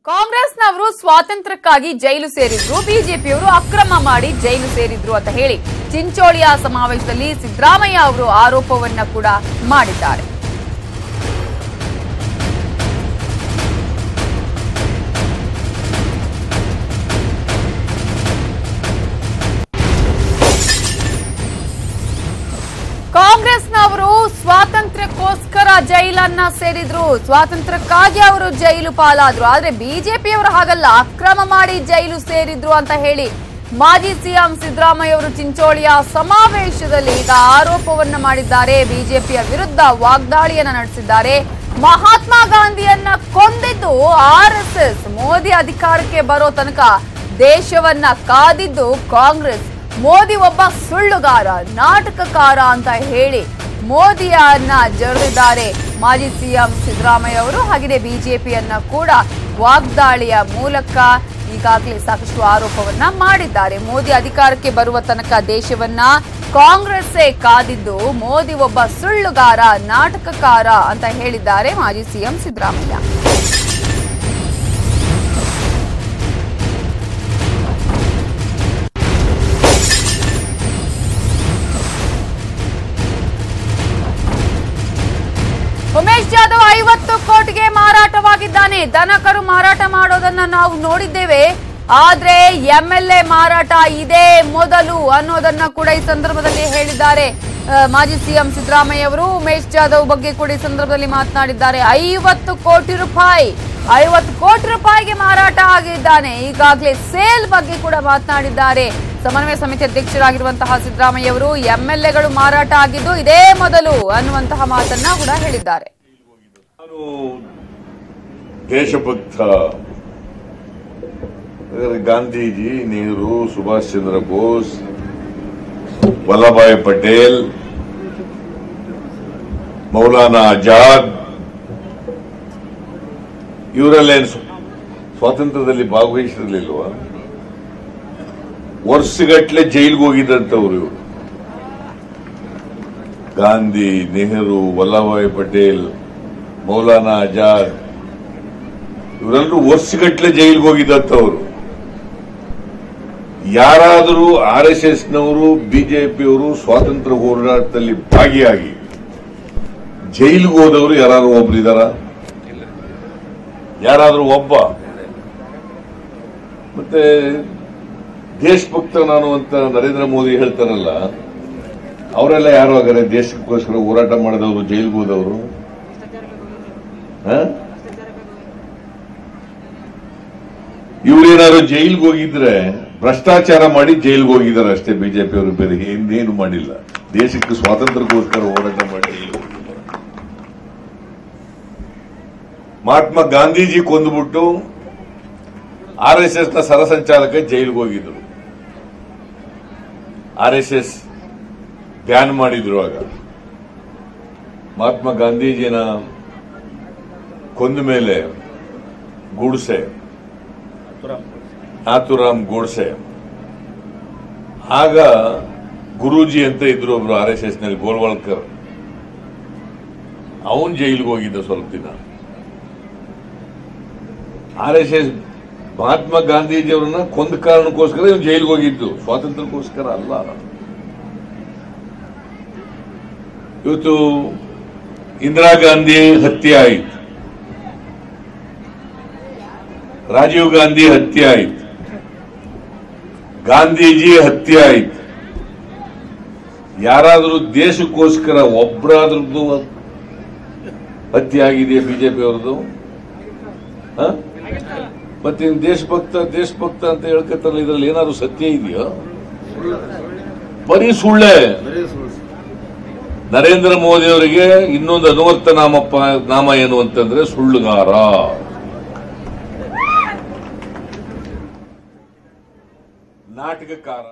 ಕಾಂಗ್ರೆಸ್ನವರು ಸ್ವಾತಂತ್ರ್ಯಕ್ಕಾಗಿ ಜೈಲು ಸೇರಿದ್ರು ಬಿಜೆಪಿಯವರು ಅಕ್ರಮ ಮಾಡಿ ಜೈಲು ಸೇರಿದ್ರು ಅಂತ ಹೇಳಿ ಚಿಂಚೋಳಿಯ ಸಮಾವೇಶದಲ್ಲಿ ಸಿದ್ದರಾಮಯ್ಯ ಅವರು ಆರೋಪವನ್ನ ಕೂಡ ಮಾಡಿದ್ದಾರೆ ಕಾಂಗ್ರೆಸ್ನವರು ಸ್ವಾತಂತ್ರ್ಯಕ್ಕೋಸ್ಕರ ಜೈಲನ್ನ ಸೇರಿದ್ರು ಸ್ವಾತಂತ್ರ್ಯಕ್ಕಾಗಿ ಅವರು ಜೈಲು ಪಾಲಾದ್ರು ಆದ್ರೆ ಬಿಜೆಪಿಯವರು ಹಾಗಲ್ಲ ಅಕ್ರಮ ಮಾಡಿ ಜೈಲು ಸೇರಿದ್ರು ಅಂತ ಹೇಳಿ ಮಾಜಿ ಸಿಎಂ ಸಿದ್ದರಾಮಯ್ಯ ಅವರು ಚಿಂಚೋಳಿಯ ಸಮಾವೇಶದಲ್ಲಿ ಈಗ ಆರೋಪವನ್ನ ಮಾಡಿದ್ದಾರೆ ಬಿಜೆಪಿಯ ವಿರುದ್ಧ ವಾಗ್ದಾಳಿಯನ್ನ ನಡೆಸಿದ್ದಾರೆ ಮಹಾತ್ಮ ಗಾಂಧಿಯನ್ನ ಕೊಂದಿದ್ದು ಆರ್ ಎಸ್ ಎಸ್ ಮೋದಿ ಅಧಿಕಾರಕ್ಕೆ ಬರೋ ತನಕ ದೇಶವನ್ನ ಕಾದಿದ್ದು ಕಾಂಗ್ರೆಸ್ ಮೋದಿ ಒಬ್ಬ ಸುಳ್ಳುಗಾರ ನಾಟಕಕಾರ ಅಂತ ಹೇಳಿ ಮೋದಿಯನ್ನ ಜರಿದಿದ್ದಾರೆ ಮಾಜಿ ಸಿಎಂ ಸಿದ್ದರಾಮಯ್ಯ ಅವರು ಹಾಗೆಯೇ ಬಿಜೆಪಿಯನ್ನ ಕೂಡ ವಾಗ್ದಾಳಿಯ ಮೂಲಕ ಈಗಾಗಲೇ ಸಾಕಷ್ಟು ಆರೋಪವನ್ನ ಮಾಡಿದ್ದಾರೆ ಮೋದಿ ಅಧಿಕಾರಕ್ಕೆ ಬರುವ ತನಕ ದೇಶವನ್ನ ಕಾಂಗ್ರೆಸ್ಸೇ ಕಾದಿದ್ದು ಮೋದಿ ಒಬ್ಬ ಸುಳ್ಳುಗಾರ ನಾಟಕಕಾರ ಅಂತ ಹೇಳಿದ್ದಾರೆ ಮಾಜಿ ಸಿಎಂ ಸಿದ್ದರಾಮಯ್ಯ ಉಮೇಶ್ ಜಾಧವ್ ಐವತ್ತು ಕೋಟಿಗೆ ಮಾರಾಟವಾಗಿದ್ದಾನೆ ದನಕರು ಮಾರಾಟ ಮಾಡೋದನ್ನ ನಾವು ನೋಡಿದ್ದೇವೆ ಆದ್ರೆ ಎಂಎಲ್ಎ ಮಾರಾಟ ಇದೇ ಮೊದಲು ಅನ್ನೋದನ್ನ ಕೂಡ ಈ ಸಂದರ್ಭದಲ್ಲಿ ಹೇಳಿದ್ದಾರೆ ಆ, ಮಾಜಿ ಸಿಎಂ ಸಿದ್ದರಾಮಯ್ಯ ಅವರು ಉಮೇಶ್ ಜಾಧವ್ ಬಗ್ಗೆ ಕೂಡ ಈ ಸಂದರ್ಭದಲ್ಲಿ ಮಾತನಾಡಿದ್ದಾರೆ ಐವತ್ತು ಕೋಟಿ ರೂಪಾಯಿ ಐವತ್ತು ಕೋಟಿ ರೂಪಾಯಿಗೆ ಮಾರಾಟ ಆಗಿದ್ದಾನೆ ಈಗಾಗಲೇ ಸೇಲ್ ಬಗ್ಗೆ ಕೂಡ ಮಾತನಾಡಿದ್ದಾರೆ ಸಮನ್ವಯ ಸಮಿತಿ ಅಧ್ಯಕ್ಷರಾಗಿರುವಂತಹ ಸಿದ್ದರಾಮಯ್ಯ ಅವರು ಎಂಎಲ್ಎಗಳು ಮಾರಾಟ ಆಗಿದ್ದು ಇದೇ ಮೊದಲು ಅನ್ನುವಂತಹ ಮಾತನ್ನ ಕೂಡ ಹೇಳಿದ್ದಾರೆ ನಾನು ದೇಶಭಕ್ತ ಹಾಗಾದ್ರೆ ಗಾಂಧೀಜಿ ನೆಹರು ಸುಭಾಷ್ ಚಂದ್ರ ಬೋಸ್ ವಲ್ಲಭಾಯ್ ಪಟೇಲ್ ಮೌಲಾನಾ ಆಜಾದ್ ಇವರಲ್ಲೇನು ಸ್ವ- ಸ್ವಾತಂತ್ರ್ಯದಲ್ಲಿ ಭಾಗವಹಿಸಿರ್ಲಿಲ್ವಾ ವರ್ಷಗಟ್ಲೆ ಜೈಲ್ಗೆ ಹೋಗಿದ್ದಂಥವ್ರು ಇವರು ಗಾಂಧಿ ನೆಹರು ವಲ್ಲಭಾಯ್ ಪಟೇಲ್ ಮೌಲಾನಾ ಆಜಾದ್ ಇವರೆಲ್ಲರೂ ವರ್ಷಗಟ್ಲೆ ಜೈಲ್ಗೆ ಹೋಗಿದ್ದಂಥವ್ರು ಯಾರಾದರೂ ಆರ್ ಎಸ್ ಎಸ್ ನವರು ಬಿಜೆಪಿಯವರು ಸ್ವಾತಂತ್ರ್ಯ ಹೋರಾಟದಲ್ಲಿ ಭಾಗಿಯಾಗಿ ಜೈಲಿಗೆ ಹೋದವರು ಯಾರಾದ್ರೂ ಒಬ್ರಿದಾರ ಯಾರಾದ್ರೂ ಒಬ್ಬ ಮತ್ತೆ ದೇಶಭಕ್ತ ನಾನು ಅಂತ ನರೇಂದ್ರ ಮೋದಿ ಹೇಳ್ತಾರಲ್ಲ ಅವರೆಲ್ಲ ಯಾರು ಹಾಗಾರೆ ದೇಶಕ್ಕೋಸ್ಕರ ಹೋರಾಟ ಮಾಡಿದವರು ಜೈಲಿಗೆ ಹೋದವರು ಇವ್ರೇನಾದ್ರು ಜೈಲ್ಗೆ ಹೋಗಿದ್ರೆ ಭ್ರಷ್ಟಾಚಾರ ಮಾಡಿ ಜೈಲ್ಗೆ ಹೋಗಿದ್ದಾರೆ ಅಷ್ಟೇ ಬಿಜೆಪಿ ಅವರು ಬೇರೆ ಇನ್ನೇನು ಮಾಡಿಲ್ಲ ದೇಶಕ್ಕೆ ಸ್ವಾತಂತ್ರ್ಯಕ್ಕೋಸ್ಕರ ಹೋರಾಟ ಮಾಡಿ ಜೈಲ್ಗೆ ಹೋಗಿದ್ದಾರೆ ಮಹಾತ್ಮ ಗಾಂಧೀಜಿ ಕೊಂದುಬಿಟ್ಟು ಆರ್ ಎಸ್ ಎಸ್ ನ ಸರಸಂಚಾಲಕ ಜೈಲ್ಗೆ ಹೋಗಿದ್ರು ಆರ್ ಎಸ್ ಎಸ್ ಬ್ಯಾನ್ ಮಾಡಿದ್ರು ಆಗ ಮಹಾತ್ಮ ಗಾಂಧೀಜಿನ ಕೊಂದ ಮೇಲೆ ಗೂಡ್ಸೆ ನಾಥುರಾಮ್ ಗೋಡ್ಸೆ ಆಗ ಗುರೂಜಿ ಅಂತ ಇದ್ರು ಒಬ್ರು ಆರ್ ಎಸ್ ಎಸ್ ನಲ್ಲಿ ಗೋಲ್ವಾಳ್ಕರ್ ಅವನ್ ಜೈಲಿಗೆ ಹೋಗಿದ್ದ ಸ್ವಲ್ಪ ದಿನ R S S Mahatma Gandhiji ಅವರನ್ನ ಕೊಂದ ಕಾರಣಕ್ಕೋಸ್ಕರ ಇವ್ನು ಜೈಲಿಗೆ ಹೋಗಿದ್ದು ಸ್ವಾತಂತ್ರ್ಯಕ್ಕೋಸ್ಕರ ಅಲ್ಲ ಇವತ್ತು ಇಂದಿರಾ ಗಾಂಧಿ ಹತ್ಯೆ ಆಯಿತು ರಾಜೀವ್ ಗಾಂಧಿ ಹತ್ಯೆ ಆಯಿತು ಗಾಂಧೀಜಿ ಹತ್ಯೆ ಆಯಿತು ಯಾರಾದರೂ ದೇಶಕ್ಕೋಸ್ಕರ ಒಬ್ಬರಾದ್ರದ್ದು ಹತ್ಯೆ ಆಗಿದೆಯಾ ಬಿಜೆಪಿ ಅವ್ರದ್ದು ಹ? ಮತ್ತೆ ಇನ್ ದೇಶಭಕ್ತ ದೇಶಭಕ್ತ ಅಂತ ಹೇಳ್ಕತ್ತಲ್ಲ ಇದ್ರಲ್ಲಿ ಏನಾದ್ರು ಸತ್ಯ ಇದೆಯಾ ಬರೀ ಸುಳ್ಳೆ ನರೇಂದ್ರ ಮೋದಿ ಅವರಿಗೆ ಇನ್ನೊಂದು ಅನುವರ್ತ ನಾಮಪ್ಪ ನಾಮ ಏನು ಅಂತಂದ್ರೆ ಸುಳ್ಳುಗಾರ ನಾಟಕಕಾರ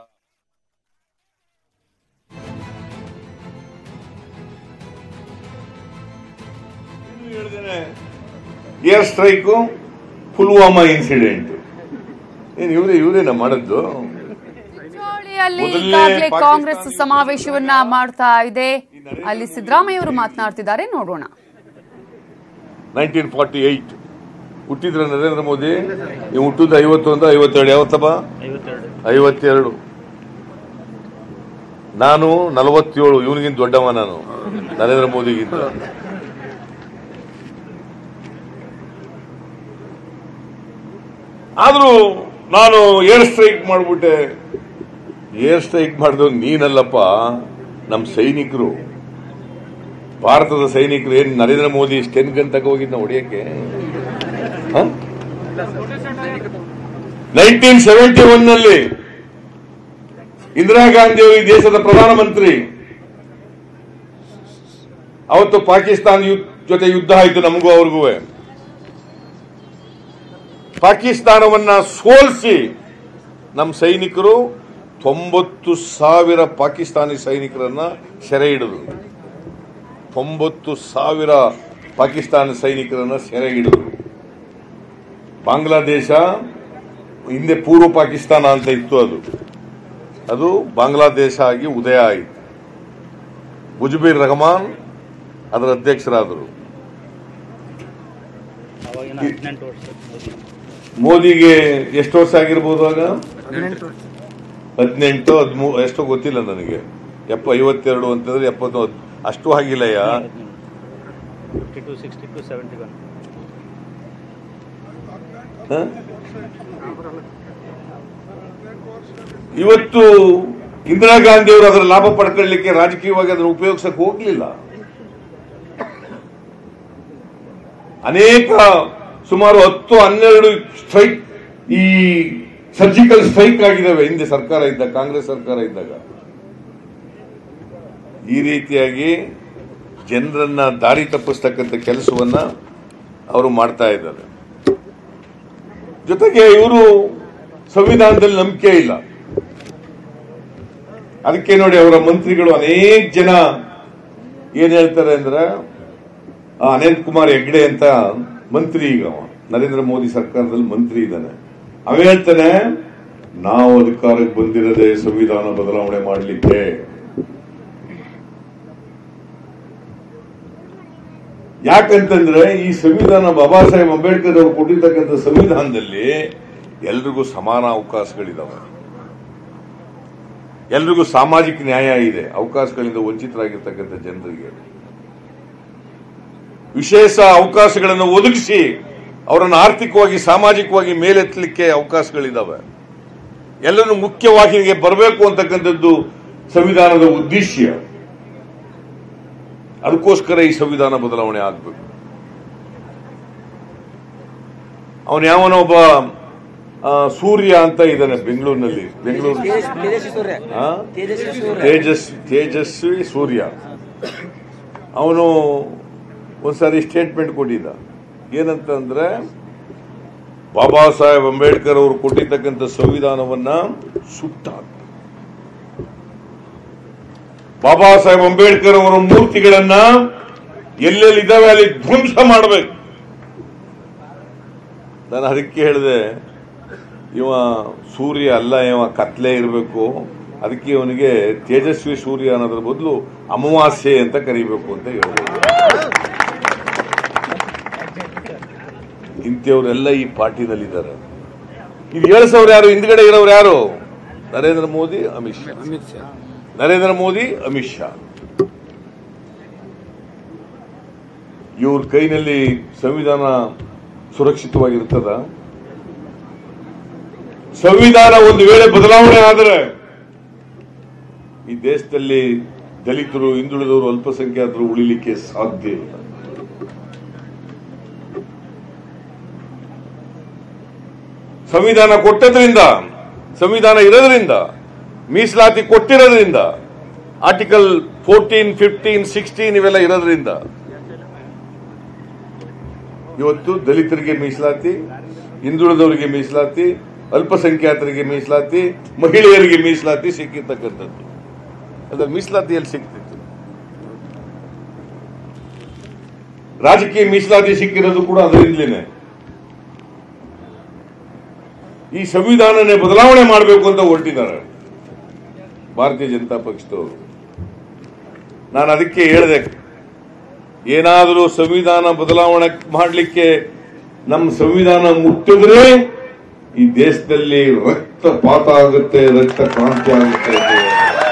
ಇನ್ನು ಹೇಳಿದ್ದೇನೆ ಏರ್ ಸ್ಟ್ರೈಕು ಪುಲ್ವಾಮಾ ಇನ್ಸಿಡೆಂಟ್ ಏನು ಇವರೇ ಇವರೇನ ಮಾಡದ್ದು ಚಿಂಚೋಳಿಯಲ್ಲಿ ಮೊದಲನೇ ಈಗಾಗಲೇ ಪಾಕಿಸ್ತಾನ ಕಾಂಗ್ರೆಸ್ ಸಮಾವೇಶವನ್ನ ಮಾಡ್ತಾ ಇದೆ ಅಲ್ಲಿ ಸಿದ್ದರಾಮಯ್ಯ ಅವರು ಮಾತನಾಡ್ತಿದ್ದಾರೆ ನೋಡೋಣ ನೈನ್ಟೀನ್ ಫಾರ್ಟಿ ಏಟ್ ಹುಟ್ಟಿದ್ರ ನರೇಂದ್ರ ಮೋದಿ ನೀವು ಹುಟ್ಟಿದ ಐವತ್ತೊಂದು ಐವತ್ತೆರಡು ಯಾವತ್ತಪ್ಪ ಐವತ್ತೆರಡು ಐವತ್ತೆರಡು ನಾನು ನಲವತ್ತೇಳು ಇವನಿಗಿಂತ ದೊಡ್ಡವ ನಾನು ನರೇಂದ್ರ ಮೋದಿಗಿಂತ ಆದ್ರೂ ನಾನು ಏರ್ ಸ್ಟ್ರೈಕ್ ಮಾಡ್ಬಿಟ್ಟೆ ಏರ್ ಸ್ಟ್ರೈಕ್ ಮಾಡಿದ್ರು ನೀನಲ್ಲಪ್ಪ ನಮ್ಮ ಸೈನಿಕರು ಭಾರತದ ಸೈನಿಕರು ಏನ್ ನರೇಂದ್ರ ಮೋದಿ ಸ್ಟೆನ್ ಗನ್ ತಗ ಹೋಗಿದ್ನ ಹೊಡಿಯಕ್ಕೆ ನೈನ್ಟೀನ್ ಸೆವೆಂಟಿ ಒನ್ ನಲ್ಲಿ ಇಂದಿರಾ ಗಾಂಧಿ ಅವರು ಈ ದೇಶದ ಪ್ರಧಾನಮಂತ್ರಿ ಅವತ್ತು ಪಾಕಿಸ್ತಾನ ಯು- ಜೊತೆ ಯುದ್ಧ ಆಯಿತು ನಮಗೂ ಅವ್ರಿಗೂ ಪಾಕಿಸ್ತಾನವನ್ನ ಸೋಲಿಸಿ ನಮ್ಮ ಸೈನಿಕರು ತೊಂಬತ್ತು ಸಾವಿರ ಪಾಕಿಸ್ತಾನಿ ಸೈನಿಕರನ್ನ ಸೆರೆ ಹಿಡಿದ್ರು ತೊಂಬತ್ತು ಸಾವಿರ ಪಾಕಿಸ್ತಾನ ಸೈನಿಕರನ್ನ ಸೆರೆ ಹಿಡಿದ್ರು ಬಾಂಗ್ಲಾದೇಶ ಹಿಂದೆ ಪೂರ್ವ ಪಾಕಿಸ್ತಾನ ಅಂತ ಇತ್ತು ಅದು ಅದು ಬಾಂಗ್ಲಾದೇಶ ಆಗಿ ಉದಯ ಆಯಿತು ಮುಜುಬೀರ್ ರಹಮಾನ್ ಅದರ ಅಧ್ಯಕ್ಷರಾದರು ಅವಾಗಿನ ಈ- ಹದಿನೆಂಟು ವರ್ಷ ಮೋದಿ ಮೋದಿಗೆ ಎಷ್ಟು ವರ್ಷ ಆಗಿರ್ಬೋದು ಆಗ ಹದಿನೆಂಟು ಹದಿಮೂ ಎಷ್ಟೋ ಗೊತ್ತಿಲ್ಲ ನನಗೆ ಎಪ್ಪ ಐವತ್ತೆರಡು ಅಂತಂದ್ರೆ ಎಪ್ಪತ್ತು ಅಷ್ಟು ಆಗಿಲ್ಲಯ್ಯ fifty two sixty two seventy one ಹ? ಇವತ್ತು ಇಂದಿರಾ ಗಾಂಧಿ ಅವರು ಅದರ ಲಾಭ ಪಡ್ಕೊಳ್ಳಿಕ್ಕೆ ರಾಜಕೀಯವಾಗಿ ಅದನ್ನು ಉಪಯೋಗಿಸಕ್ಕೆ ಹೋಗ್ಲಿಲ್ಲ ಅನೇಕ ಸುಮಾರು ಹತ್ತು ಹನ್ನೆರಡು ಸ್ಟ್ರೈಕ್ ಈ ಸರ್ಜಿಕಲ್ ಸ್ಟ್ರೈಕ್ ಆಗಿದ್ದಾವೆ ಹಿಂದೆ ಸರ್ಕಾರ ಇದ್ದಾಗ ಕಾಂಗ್ರೆಸ್ ಸರ್ಕಾರ ಇದ್ದಾಗ ಈ ರೀತಿಯಾಗಿ ಜನರನ್ನ ದಾರಿ ತಪ್ಪಿಸ್ತಕ್ಕಂಥ ಕೆಲಸವನ್ನ ಅವರು ಮಾಡ್ತಾ ಇದ್ದಾರೆ ಜೊತೆಗೆ ಇವರು ಸಂವಿಧಾನದಲ್ಲಿ ನಂಬಿಕೆ ಇಲ್ಲ ಅದಕ್ಕೆ ನೋಡಿ ಅವರ ಮಂತ್ರಿಗಳು ಅನೇಕ ಜನ ಏನ್ ಹೇಳ್ತಾರೆ ಅಂದ್ರೆ ಆ ಅನಂತ್ ಕುಮಾರ್ ಹೆಗ್ಡೆ ಅಂತ ಮಂತ್ರಿ ಈಗ ಅವ. ನರೇಂದ್ರ ಮೋದಿ ಸರ್ಕಾರದಲ್ಲಿ ಮಂತ್ರಿ ಇದ್ದಾನೆ ಅವ ಹೇಳ್ತಾನೆ ನಾವು ಅಧಿಕಾರಕ್ಕೆ ಬಂದಿರದೆ ಸಂವಿಧಾನ ಬದಲಾವಣೆ ಮಾಡಲಿಕ್ಕೆ ಯಾಕಂತಂದ್ರೆ ಈ ಸಂವಿಧಾನ ಬಾಬಾ ಸಾಹೇಬ್ ಅಂಬೇಡ್ಕರ್ ಅವರು ಕೊಟ್ಟಿರ್ತಕ್ಕಂಥ ಸಂವಿಧಾನದಲ್ಲಿ ಎಲ್ರಿಗೂ ಸಮಾನ ಅವಕಾಶಗಳಿದಾವೆ ಎಲ್ರಿಗೂ ಸಾಮಾಜಿಕ ನ್ಯಾಯ ಇದೆ ಅವಕಾಶಗಳಿಂದ ವಂಚಿತರಾಗಿರ್ತಕ್ಕಂಥ ಜನರಿಗೆ ವಿಶೇಷ ಅವಕಾಶಗಳನ್ನು ಒದಗಿಸಿ ಅವರನ್ನು ಆರ್ಥಿಕವಾಗಿ ಸಾಮಾಜಿಕವಾಗಿ ಮೇಲೆತ್ತಲಿಕ್ಕೆ ಅವಕಾಶಗಳಿದಾವೆ ಎಲ್ಲರೂ ಮುಖ್ಯವಾಹಿನಿಗೆ ಬರಬೇಕು ಅಂತಕ್ಕಂಥದ್ದು ಸಂವಿಧಾನದ ಉದ್ದೇಶ ಅದಕ್ಕೋಸ್ಕರ ಈ ಸಂವಿಧಾನ ಬದಲಾವಣೆ ಆಗಬೇಕು ಅವನು ಯಾವನೋ ಒಬ್ಬ ಆ, ಸೂರ್ಯ ಅಂತ ಇದ್ದಾನೆ ಬೆಂಗಳೂರಿನಲ್ಲಿ ಬೆಂಗಳೂರು ತೇಜಸ್ವಿ ಸೂರ್ಯ ಆ? ತೇಜಸ್ವಿ ಸೂರ್ಯ ತೇಜಸ್ ತೇಜಸ್ವಿ ಸೂರ್ಯ ಅವನು ಒಂದ್ಸಾರಿ ಸ್ಟೇಟ್ಮೆಂಟ್ ಕೊಟ್ಟಿದ್ದ ಏನಂತಂದ್ರೆ ಬಾಬಾ ಸಾಹೇಬ್ ಅಂಬೇಡ್ಕರ್ ಅವರು ಕೊಟ್ಟಿರ್ತಕ್ಕಂಥ ಸಂವಿಧಾನವನ್ನ ಸುಟ್ಟ ಬಾಬಾ ಸಾಹೇಬ್ ಅಂಬೇಡ್ಕರ್ ಅವರ ಮೂರ್ತಿಗಳನ್ನ ಎಲ್ಲೆಲ್ಲಿ ಇದಾವೆ ಅಲ್ಲಿ ಧ್ವಂಸ ಮಾಡಬೇಕು ನಾನು ಅದಕ್ಕೆ ಹೇಳಿದೆ ಇವ ಸೂರ್ಯ ಅಲ್ಲ ಇವ ಕತ್ಲೆ ಇರಬೇಕು ಅದಕ್ಕೆ ಇವನಿಗೆ ತೇಜಸ್ವಿ ಸೂರ್ಯ ಅನ್ನೋದ್ರ ಬದಲು ಅಮಾವಾಸ್ಯೆ ಅಂತ ಕರಿಬೇಕು ಅಂತ ಹೇಳಿದೆ ಇಂಥವ್ರೆಲ್ಲ ಈ ಪಾರ್ಟಿನಲ್ಲಿದ್ದಾರೆ ಇದು ಹೇಳಿಸೋರು ಯಾರು ಹಿಂದ್ಗಡೆ ಇರೋರು ಯಾರು ನರೇಂದ್ರ ಮೋದಿ ಅಮಿತ್ ಶಾ ಅಮಿತ್ ಶಾ ನರೇಂದ್ರ ಮೋದಿ ಅಮಿತ್ ಶಾ ಇವ್ರ ಕೈನಲ್ಲಿ ಸಂವಿಧಾನ ಸುರಕ್ಷಿತವಾಗಿರ್ತದ ಸಂವಿಧಾನ ಒಂದು ವೇಳೆ ಬದಲಾವಣೆ ಆದರೆ ಈ ದೇಶದಲ್ಲಿ ದಲಿತರು ಹಿಂದುಳಿದವರು ಅಲ್ಪಸಂಖ್ಯಾತರು ಉಳಿಲಿಕ್ಕೆ ಸಾಧ್ಯ ಇಲ್ಲ ಸಂವಿಧಾನ ಕೊಟ್ಟದ್ರಿಂದ ಸಂವಿಧಾನ ಇರೋದ್ರಿಂದ ಮೀಸಲಾತಿ ಕೊಟ್ಟಿರೋದ್ರಿಂದ ಆರ್ಟಿಕಲ್ ಫೋರ್ಟೀನ್ ಫಿಫ್ಟೀನ್ ಸಿಕ್ಸ್ಟೀನ್ ಇವೆಲ್ಲ ಇರೋದ್ರಿಂದ ಇವತ್ತು ದಲಿತರಿಗೆ ಮೀಸಲಾತಿ ಹಿಂದುಳಿದವರಿಗೆ ಮೀಸಲಾತಿ ಅಲ್ಪಸಂಖ್ಯಾತರಿಗೆ ಮೀಸಲಾತಿ ಮಹಿಳೆಯರಿಗೆ ಮೀಸಲಾತಿ ಸಿಕ್ಕಿರ್ತಕ್ಕಂಥದ್ದು ಅದ್ರ ಮೀಸಲಾತಿ ಎಲ್ಲಿ ಸಿಕ್ತಿತ್ತು ರಾಜಕೀಯ ಮೀಸಲಾತಿ ಸಿಕ್ಕಿರೋದು ಕೂಡ ಅದರಿಂದಲೇನೆ ಈ ಸಂವಿಧಾನನೇ ಬದಲಾವಣೆ ಮಾಡಬೇಕು ಅಂತ ಹೊರಟಿದ್ದಾರೆ ಭಾರತೀಯ ಜನತಾ ಪಕ್ಷದವರು ನಾನು ಅದಕ್ಕೆ ಹೇಳಿದೆ ಏನಾದರೂ ಸಂವಿಧಾನ ಬದಲಾವಣೆ ಮಾಡಲಿಕ್ಕೆ ನಮ್ಮ ಸಂವಿಧಾನ ಮುಟ್ಟಿದ್ರೆ ಈ ದೇಶದಲ್ಲಿ ರಕ್ತಪಾತ ಆಗುತ್ತೆ ರಕ್ತ ಕ್ರಾಂತಿ ಆಗುತ್ತೆ ಅಂತ ಹೇಳಿದ್ರು.